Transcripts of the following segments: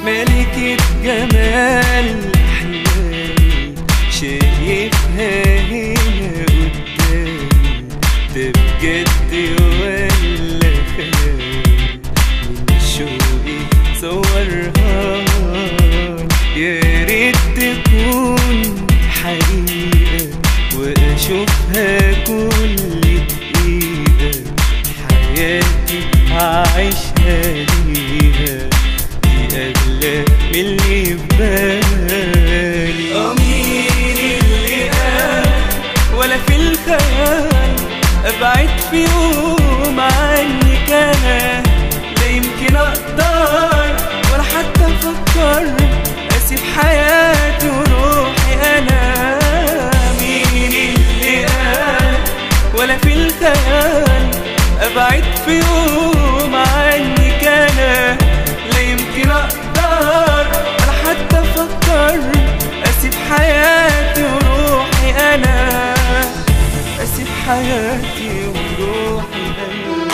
ملكة جمال أحلامي شايفها هنا قدامي ده بجد ولا خيال من شوقي صورها يا ريت تكون حقيقة وأشوفها كل دقيقة حياتي أعيشها ليها دي أغلى من اللي في بالي آه مين اللي قال ولا في الخيال أبعد في يوم عنك أنا لا يمكن أقدر ولا حتى أفكر أسيب حياتي وروحي أنا مين اللي قال ولا في الخيال أبعد في يوم عنك أنا لا يمكن أقدر ولا حتى أفكر أسيب حياتي وروحي أنا أسيب حياتي وروحي أنا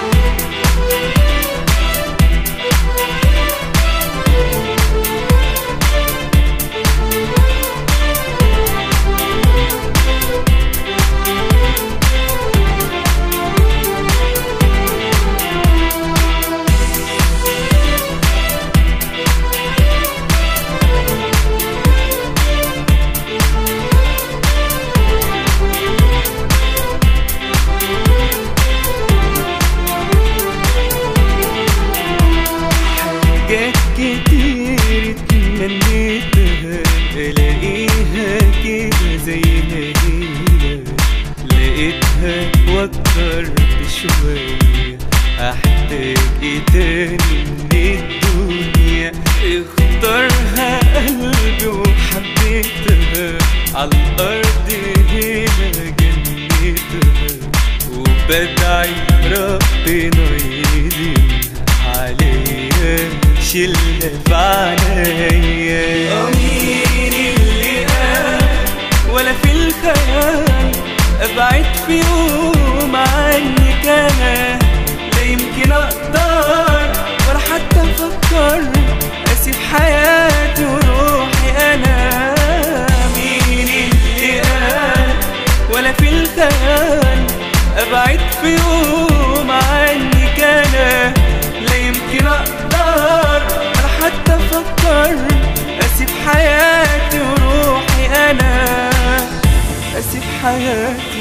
حاجات كتير اتمنيتها الاقيها كده زي ما هي لقيتها واكتر بشوية احتاج ايه تاني من الدنيا اختارها قلبي وحبيتها عالارض هنا جنيتها وبدعي ربنا يديمها عليا شيلها في عينيا آه مين اللي قال ولا في الخيال ابعد في يوم عنك انا لا يمكن اقدر ولا حتى افكر اسيب حياتي وروحي انا مين اللي قال ولا في الخيال ابعد في يوم عنك انا لا يمكن اقدر ولا حتى افكر اسيب حياتي وروحي انا اسيب حياتي